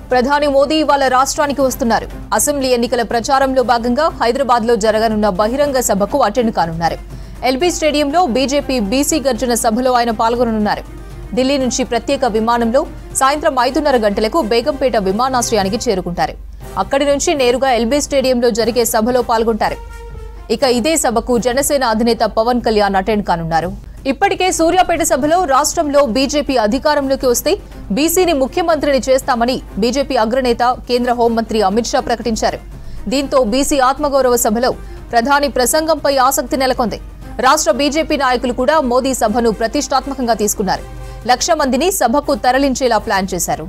ప్రధాని మోదీ ఇవాళ రాష్ట్రానికి వస్తున్నారు అసెంబ్లీ ఎన్నికల ప్రచారంలో భాగంగా హైదరాబాద్ లో జరగనున్న బహిరంగ సభకు అటెండ్ కానున్నారు ఎల్బీ స్టేడియంలో బీజేపీ బీసీ గర్జన సభలో ఆయన పాల్గొననున్నారు ఢిల్లీ నుంచి ప్రత్యేక విమానంలో సాయంత్రం ఐదున్నర గంటలకు బేగంపేట విమానాశ్రయానికి చేరుకుంటారు అక్కడి నుంచి నేరుగా ఎల్బీ స్టేడియంలో జరిగే సభలో పాల్గొంటారు ఇక ఇదే సభకు జనసేన అధినేత పవన్ కళ్యాణ్ అటెండ్ కానున్నారు ఇప్పటికే సూర్యాపేట సభలో రాష్ట్రంలో బీజేపీ అధికారంలోకి వస్తే బీసీని ముఖ్యమంత్రిని చేస్తామని బీజేపీ అగ్రనేత కేంద్ర హోంమంత్రి అమిత్ షా ప్రకటించారు దీంతో బీసీ ఆత్మగౌరవ సభలో ప్రధాని ప్రసంగంపై ఆసక్తి నెలకొంది రాష్ట్ర బీజేపీ నాయకులు కూడా మోదీ సభను ప్రతిష్టాత్మకంగా తీసుకున్నారు లక్ష మందిని సభకు తరలించేలా ప్లాన్ చేశారు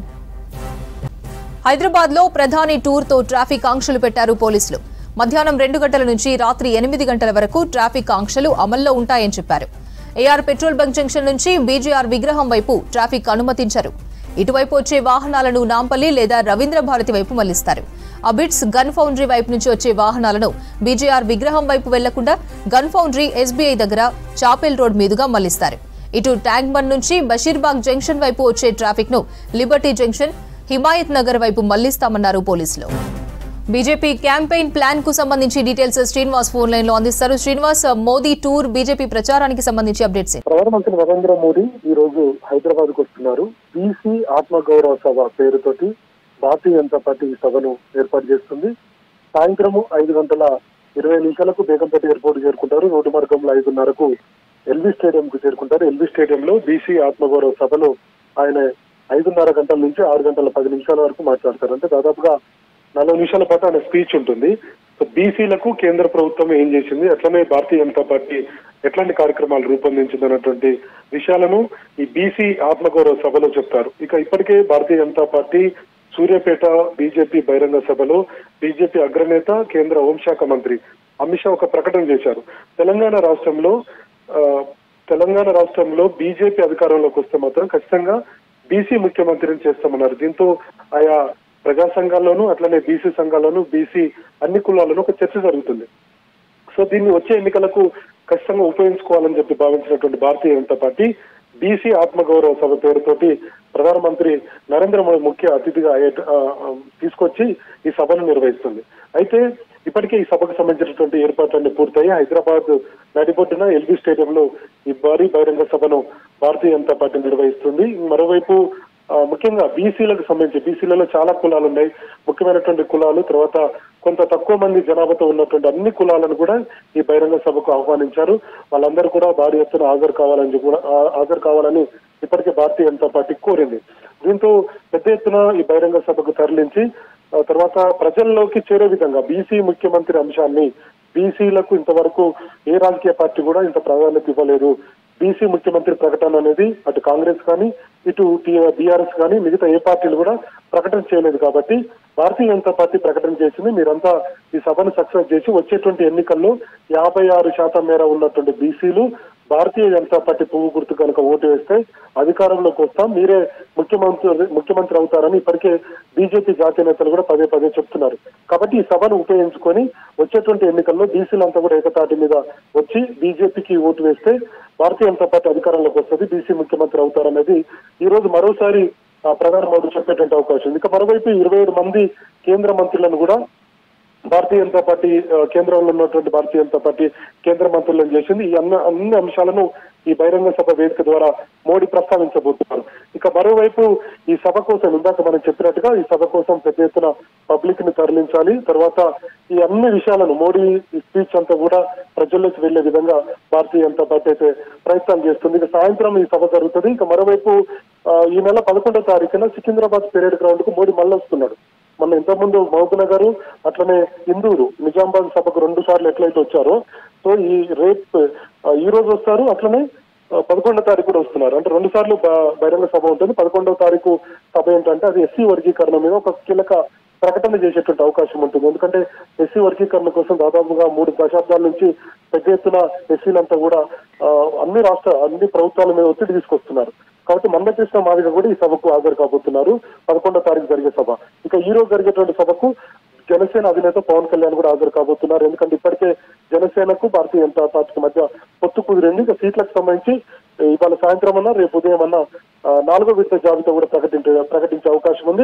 హైదరాబాద్ లో ప్రధాని టూర్ తో ట్రాఫిక్ ఆంక్షలు పెట్టారు పోలీసులు మధ్యాహ్నం రెండు గంటల నుంచి రాత్రి ఎనిమిది గంటల వరకు ట్రాఫిక్ ఆంక్షలు అమల్లో ఉంటాయని చెప్పారు ఏఆర్ పెట్రోల్ బంక్ జంక్షన్ నుంచి బీజేఆర్ విగ్రహం వైపు ట్రాఫిక్ అనుమతించారు ఇటువైపు వచ్చే వాహనాలను నాంపల్లి లేదా రవీంద్ర భారతి వైపు మళ్లిస్తారు అబిట్స్ గన్ ఫౌండరీ వైపు నుంచి వచ్చే వాహనాలను బీజేఆర్ విగ్రహం వైపు వెళ్లకుండా గన్ ఫౌండరీ ఎస్బీఐ దగ్గర చాపెల్ రోడ్ మీదుగా మళ్లిస్తారు ఇటు ట్యాంక్ బండ్ నుంచి బషీర్బాగ్ జంక్షన్ వైపు వచ్చే ట్రాఫిక్ ను లిబర్టీ జంక్షన్ హిమాయత్ నగర్ వైపు మళ్లిస్తామన్నారు పోలీసులు బీజేపీ క్యాంపెయిన్ ప్లాన్ కు సంబంధించి డీటెయిల్స్ శ్రీనివాస్ ఫోన్ లైన్ లో అందిస్తారు శ్రీనివాస్ మోదీ టూర్ బీజేపీ ప్రచారానికి సంబంధించి అప్డేట్స్ ఏంటి? ప్రధానమంత్రి నరేంద్ర మోడీ ఈ రోజు హైదరాబాద్ కు వస్తున్నారు బీసీ ఆత్మగౌరవ సభ పేరుతోటి భారతీయ జనతా పార్టీ ఈ సభను ఏర్పాటు చేస్తుంది సాయంత్రము ఐదు గంటల ఇరవై నిమిషాలకు బేగంపేట ఎయిర్పోర్ట్ చేరుకుంటారు రోడ్డు మార్గంలో ఐదున్నరకు ఎల్బీ స్టేడియం కు చేరుకుంటారు ఎల్బీ స్టేడియంలో బీసీ ఆత్మగౌరవ సభలో ఆయన ఐదున్నర గంటల నుంచి ఆరు గంటల పది నిమిషాల వరకు మాట్లాడతారు అంటే దాదాపుగా నలభై నిమిషాల పాటు ఆయన స్పీచ్ ఉంటుంది సో బీసీలకు కేంద్ర ప్రభుత్వం ఏం చేసింది అట్లనే భారతీయ జనతా పార్టీ ఎట్లాంటి కార్యక్రమాలు రూపొందించింది అన్నటువంటి విషయాలను ఈ బీసీ ఆత్మగౌరవ సభలో చెప్తారు ఇక ఇప్పటికే భారతీయ జనతా పార్టీ సూర్యాపేట బీజేపీ బహిరంగ సభలో బీజేపీ అగ్రనేత కేంద్ర హోంశాఖ మంత్రి అమిత్ షా ఒక ప్రకటన చేశారు తెలంగాణ రాష్ట్రంలో ఆ, తెలంగాణ రాష్ట్రంలో బీజేపీ అధికారంలోకి వస్తే మాత్రం ఖచ్చితంగా బీసీ ముఖ్యమంత్రిని చేస్తామన్నారు దీంతో ఆయా ప్రజా సంఘాల్లోనూ అట్లనే బీసీ సంఘాల్లోనూ బీసీ అన్ని కులాల్లోనూ ఒక చర్చ జరుగుతుంది సో దీన్ని వచ్చే ఎన్నికలకు ఖచ్చితంగా ఉపయోగించుకోవాలని చెప్పి భావించినటువంటి భారతీయ జనతా పార్టీ బీసీ ఆత్మగౌరవ సభ పేరుతోటి ప్రధానమంత్రి నరేంద్ర మోడీ ముఖ్య అతిథిగా అయ్యే- ఆ, ఆ, తీసుకొచ్చి ఈ సభను నిర్వహిస్తుంది అయితే ఇప్పటికే ఈ సభకు సంబంధించినటువంటి ఏర్పాట్లన్నీ పూర్తయి హైదరాబాద్ నడిబొడ్డున ఎల్బీ స్టేడియంలో ఈ భారీ బహిరంగ సభను భారతీయ జనతా పార్టీ నిర్వహిస్తుంది మరోవైపు ఆ, ముఖ్యంగా బీసీలకు సంబంధించి బీసీలలో చాలా కులాలు ఉన్నాయి ముఖ్యమైనటువంటి కులాలు తర్వాత కొంత తక్కువ మంది జనాభాతో ఉన్నటువంటి అన్ని కులాలను కూడా ఈ బహిరంగ సభకు ఆహ్వానించారు వాళ్ళందరూ కూడా భారీ ఎత్తున హాజరు కావాలని చెప్పి కూడా ఆ- హాజరు కావాలని ఇప్పటికే భారతీయ జనతా పార్టీ కోరింది దీంతో పెద్ద ఎత్తున ఈ బహిరంగ సభకు తరలించి ఆ తర్వాత ప్రజల్లోకి చేరే విధంగా బీసీ ముఖ్యమంత్రి అంశాన్ని బీసీలకు ఇంతవరకు ఏ రాజకీయ పార్టీ కూడా ఇంత ప్రాధాన్యత ఇవ్వలేదు బీసీ ముఖ్యమంత్రి ప్రకటన అనేది అటు కాంగ్రెస్ కానీ ఇటు బీఆర్ఎస్ కానీ మిగతా ఏ పార్టీలు కూడా ప్రకటన చేయలేదు కాబట్టి భారతీయ జనతా పార్టీ ప్రకటన చేసింది మీరంతా ఈ సభను సక్సెస్ చేసి వచ్చేటువంటి ఎన్నికల్లో యాభై ఆరు శాతం మేర ఉన్నటువంటి బీసీలు భారతీయ జనతా పార్టీ పువ్వు గుర్తు కనుక ఓటు వేస్తే అధికారంలోకి వస్తాం మీరే ముఖ్యమంత్రి ముఖ్యమంత్రి అవుతారని ఇప్పటికే బీజేపీ జాతీయ నేతలు కూడా పదే పదే చెప్తున్నారు కాబట్టి ఈ సభను ఉపయోగించుకొని వచ్చేటువంటి ఎన్నికల్లో బీసీలంతా కూడా ఏకతాటి మీద వచ్చి బీజేపీకి ఓటు వేస్తే భారతీయ జనతా పార్టీ అధికారంలోకి వస్తుంది బీసీ ముఖ్యమంత్రి అవుతారనేది ఈ రోజు మరోసారి ఆ, ప్రధాని మోదీ చెప్పేటువంటి అవకాశం ఉంది ఇక మరోవైపు ఇరవై ఏడు మంది కేంద్ర మంత్రులను కూడా భారతీయ జనతా పార్టీ ఆ, కేంద్రంలో ఉన్నటువంటి భారతీయ జనతా పార్టీ కేంద్ర మంత్రులను చేసింది ఈ అన్న అన్ని అంశాలను ఈ బహిరంగ సభ వేదిక ద్వారా మోడీ ప్రస్తావించబోతున్నారు ఇక మరోవైపు ఈ సభ కోసం ఇందాక మనం చెప్పినట్టుగా ఈ సభ కోసం పెద్ద ఎత్తున పబ్లిక్ ని తరలించాలి తర్వాత ఈ అన్ని విషయాలను మోడీ ఈ స్పీచ్ అంతా కూడా ప్రజల్లోకి వెళ్లే విధంగా భారతీయ జనతా పార్టీ అయితే ప్రయత్నం చేస్తుంది ఇక సాయంత్రం ఈ సభ జరుగుతుంది ఇక మరోవైపు ఆ, ఈ నెల పదకొండో తారీఖున సికింద్రాబాద్ పెరేడ్ గ్రౌండ్ కు మోడీ మళ్ళీ వస్తున్నాడు మొన్న ఇంతకుముందు మహబూబ్ నగర్ అట్లనే ఇందూరు నిజామాబాద్ సభకు రెండు సార్లు ఎట్లయితే వచ్చారో సో ఈ రేప్ ఆ, ఈ రోజు వస్తారు అట్లనే ఆ, పదకొండో తారీఖు కూడా వస్తున్నారు అంటే రెండు సార్లు బ- బహిరంగ సభ ఉంటుంది పదకొండవ తారీఖు సభ ఏంటంటే అది ఎస్సీ వర్గీకరణ మీద ఒక కీలక ప్రకటన చేసేటువంటి అవకాశం ఉంటుంది ఎందుకంటే ఎస్సీ వర్గీకరణ కోసం దాదాపుగా మూడు దశాబ్దాల నుంచి పెద్ద ఎత్తున ఎస్సీలంతా కూడా ఆ, అన్ని రాష్ట్ర అన్ని ప్రభుత్వాల మీద ఒత్తిడి తీసుకొస్తున్నారు కాబట్టి మందకృష్ణ మాదిగ కూడా ఈ సభకు హాజరు కాబోతున్నారు పదకొండో తారీఖు జరిగే సభ ఇక ఈ రోజు జరిగేటువంటి సభకు జనసేన అధినేత పవన్ కళ్యాణ్ కూడా హాజరు కాబోతున్నారు ఎందుకంటే ఇప్పటికే జనసేనకు భారతీయ జనతా పార్టీకి మధ్య పొత్తు కుదిరింది ఇక సీట్లకు సంబంధించి ఇవాళ సాయంత్రం అన్నా రేపు ఉదయం అన్నా ఆ, నాలుగో విడత జాబితా కూడా ప్రకటించే ప్రకటించే అవకాశం ఉంది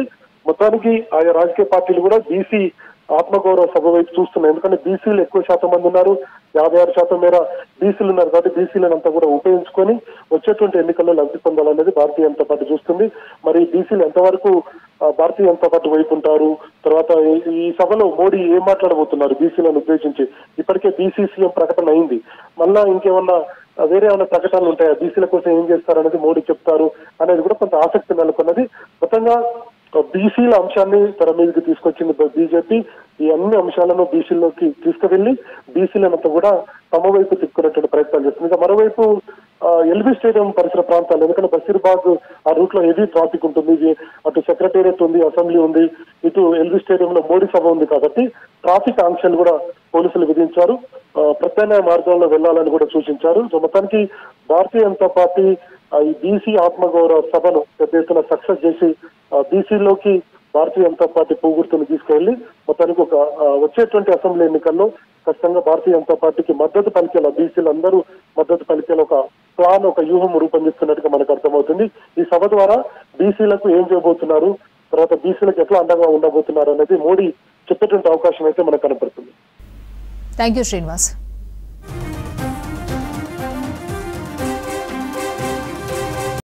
మొత్తానికి ఆయా రాజకీయ పార్టీలు కూడా బీసీ ఆత్మగౌరవ సభ వైపు చూస్తున్నాయి ఎందుకంటే బీసీలు ఎక్కువ శాతం మంది ఉన్నారు యాభై ఆరు శాతం మేర బీసీలు ఉన్నారు కాబట్టి బీసీలను అంతా కూడా ఉపయోగించుకొని వచ్చేటువంటి ఎన్నికల్లో లబ్ధి పొందాలనేది భారతీయ జనతా పార్టీ చూస్తుంది మరి బీసీలు ఎంతవరకు ఆ, భారతీయ జనతా పార్టీ వైపు ఉంటారు తర్వాత ఈ- ఈ సభలో మోడీ ఏం మాట్లాడబోతున్నారు బీసీలను ఉద్దేశించి ఇప్పటికే బీసీ సీఎం ప్రకటన అయింది మళ్ళా ఇంకేమన్నా ఆ, వేరే ఏమైనా ప్రకటనలు ఉంటాయా బీసీల కోసం ఏం చేస్తారనేది మోడీ చెప్తారు అనేది కూడా కొంత ఆసక్తి నెలకొన్నది మొత్తంగా బీసీల అంశాన్ని తెర మీదకి తీసుకొచ్చింది బీజేపీ ఈ అన్ని అంశాలను బీసీలోకి తీసుకువెళ్లి బీసీలనంతా కూడా తమ వైపు తిప్పుకునేటువంటి ప్రయత్నాలు చేస్తుంది ఇంకా మరోవైపు ఆ, ఎల్బీ స్టేడియం పరిసర ప్రాంతాలు ఎందుకంటే బషీర్బాగ్ ఆ రూట్ లో హెవీ ట్రాఫిక్ ఉంటుంది ఇది అటు సెక్రటేరియట్ ఉంది అసెంబ్లీ ఉంది ఇటు ఎల్బీ స్టేడియం లో మోడీ సభ ఉంది కాబట్టి ట్రాఫిక్ ఆంక్షలు కూడా పోలీసులు విధించారు ఆ, ప్రత్యామ్నాయ మార్గంలో వెళ్లాలని కూడా సూచించారు సో మొత్తానికి భారతీయ జనతా పార్టీ ఆ, ఈ బీసీ ఆత్మగౌరవ సభను పెద్ద ఎత్తున సక్సెస్ చేసి బీసీలోకి భారతీయ జనతా పార్టీ పూగుర్తును తీసుకెళ్లి మొత్తానికి ఒక ఆ, వచ్చేటువంటి అసెంబ్లీ ఎన్నికల్లో ఖచ్చితంగా భారతీయ జనతా పార్టీకి మద్దతు పలికేలా బీసీలు అందరూ మద్దతు పలికేలా ఒక ప్లాన్ ఒక వ్యూహం రూపొందిస్తున్నట్టుగా మనకు అర్థమవుతుంది ఈ సభ ద్వారా బీసీలకు ఏం చేయబోతున్నారు తర్వాత బీసీలకు ఎట్లా అండగా ఉండబోతున్నారు అనేది మోడీ చెప్పేటువంటి అవకాశం అయితే మనకు కనపడుతుంది థ్యాంక్ యూ శ్రీనివాస్